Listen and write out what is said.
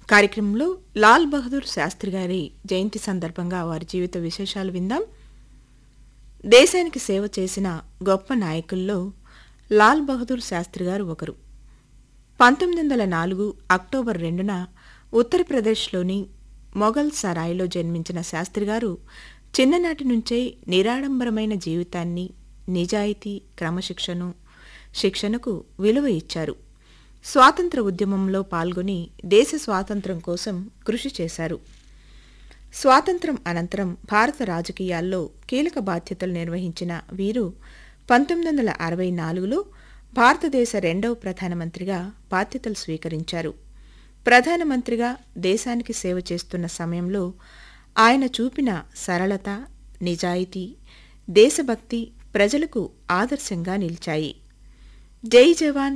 కార్యక్రమంలో లాల్ బహదూర్ శాస్త్రి గారి జయంతి సందర్భంగా వారి జీవిత విశేషాలు విందాం దేశానికి సేవ చేసిన గొప్ప నాయకుల్లో లాల్ బహదూర్ శాస్త్రి గారు ఒకరు పంతొమ్మిది వందల నాలుగు అక్టోబర్ రెండున ఉత్తరప్రదేశ్లోని మొఘల్ సరాయ్లో జన్మించిన శాస్త్రి గారు చిన్ననాటి నుంచే నిరాడంబరమైన జీవితాన్ని నిజాయితీ క్రమశిక్షను శిక్షణకు విలువ ఇచ్చారు స్వాతంత్ర ఉద్యమంలో పాల్గొని దేశ స్వాతంత్ర్యం కోసం కృషి చేశారు స్వాతంత్రం అనంతరం భారత రాజకీయాల్లో కీలక బాధ్యతలు నిర్వహించిన వీరు పంతొమ్మిది వందల అరవై నాలుగులో భారతదేశ రెండవ ప్రధానమంత్రిగా బాధ్యతలు స్వీకరించారు ప్రధానమంత్రిగా దేశానికి సేవ చేస్తున్న సమయంలో ఆయన చూపిన సరళత నిజాయితీ దేశభక్తి ప్రజలకు ఆదర్శంగా నిలిచాయి జై జవాన్